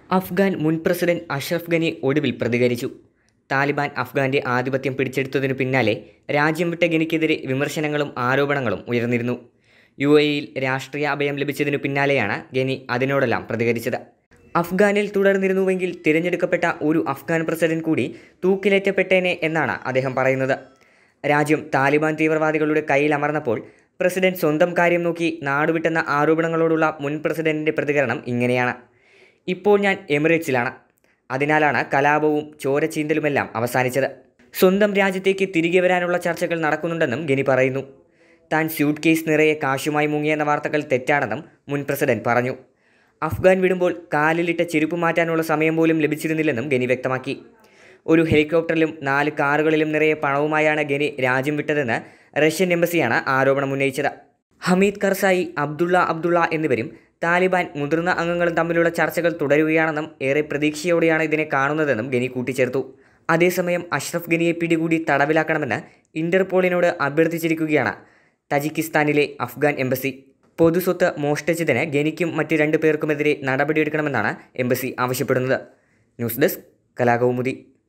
അഫ്ഗാൻ മുൻ പ്രസിഡന്റ് അഷ്റഫ് ഗനി ഒടുവിൽ പ്രതികരിച്ചു താലിബാൻ അഫ്ഗാന്റെ ആധിപത്യം പിടിച്ചെടുത്തതിനു പിന്നാലെ രാജ്യം വിട്ട ഗനിക്കെതിരെ വിമർശനങ്ങളും ആരോപണങ്ങളും ഉയർന്നിരുന്നു യു എയിൽ രാഷ്ട്രീയ അഭയം ലഭിച്ചതിനു പിന്നാലെയാണ് ഗനി അതിനോടെല്ലാം പ്രതികരിച്ചത് അഫ്ഗാനിൽ തുടർന്നിരുന്നുവെങ്കിൽ തിരഞ്ഞെടുക്കപ്പെട്ട ഒരു അഫ്ഗാൻ പ്രസിഡന്റ് കൂടി തൂക്കിലേറ്റപ്പെട്ടേനെ എന്നാണ് അദ്ദേഹം പറയുന്നത് രാജ്യം താലിബാൻ തീവ്രവാദികളുടെ കയ്യിൽ അമർന്നപ്പോൾ പ്രസിഡന്റ് സ്വന്തം കാര്യം നോക്കി നാടുവിട്ടെന്ന ആരോപണങ്ങളോടുള്ള മുൻ പ്രസിഡന്റിന്റെ പ്രതികരണം ഇങ്ങനെയാണ് ഇപ്പോൾ ഞാൻ എമിറേറ്റ്സിലാണ് അതിനാലാണ് കലാപവും ചോരച്ചീന്തലുമെല്ലാം അവസാനിച്ചത് സ്വന്തം രാജ്യത്തേക്ക് തിരികെ വരാനുള്ള ചർച്ചകൾ നടക്കുന്നുണ്ടെന്നും ഗനി പറയുന്നു താൻ സ്യൂട്ട് കേസ് നിറയെ കാശുമായി മുങ്ങിയെന്ന വാർത്തകൾ തെറ്റാണെന്നും മുൻ പ്രസിഡന്റ് പറഞ്ഞു അഫ്ഗാൻ വിടുമ്പോൾ കാലിലിട്ട ചെരുപ്പ് മാറ്റാനുള്ള സമയം പോലും ലഭിച്ചിരുന്നില്ലെന്നും ഗനി വ്യക്തമാക്കി ഒരു ഹെലികോപ്റ്ററിലും നാല് കാറുകളിലും നിറയെ പണവുമായാണ് ഗനി രാജ്യം വിട്ടതെന്ന് റഷ്യൻ എംബസിയാണ് ആരോപണം ഉന്നയിച്ചത് ഹമീദ് കർസായി അബ്ദുള്ള അബ്ദുള്ള എന്നിവരും താലിബാൻ മുതിർന്ന അംഗങ്ങളും തമ്മിലുള്ള ചർച്ചകൾ തുടരുകയാണെന്നും ഏറെ പ്രതീക്ഷയോടെയാണ് ഇതിനെ കാണുന്നതെന്നും ഗനി കൂട്ടിച്ചേർത്തു അതേസമയം അഷ്റഫ് ഗനിയെ പിടികൂടി തടവിലാക്കണമെന്ന് ഇന്റർപോളിനോട് അഭ്യർത്ഥിച്ചിരിക്കുകയാണ് തജിക്കിസ്ഥാനിലെ അഫ്ഗാൻ എംബസി പൊതുസ്വത്ത് മോഷ്ടിച്ചതിന് ഗനിക്കും മറ്റ് രണ്ടു പേർക്കുമെതിരെ നടപടിയെടുക്കണമെന്നാണ് എംബസി ആവശ്യപ്പെടുന്നത് ന്യൂസ് ഡെസ്ക് കലാകൗമുദി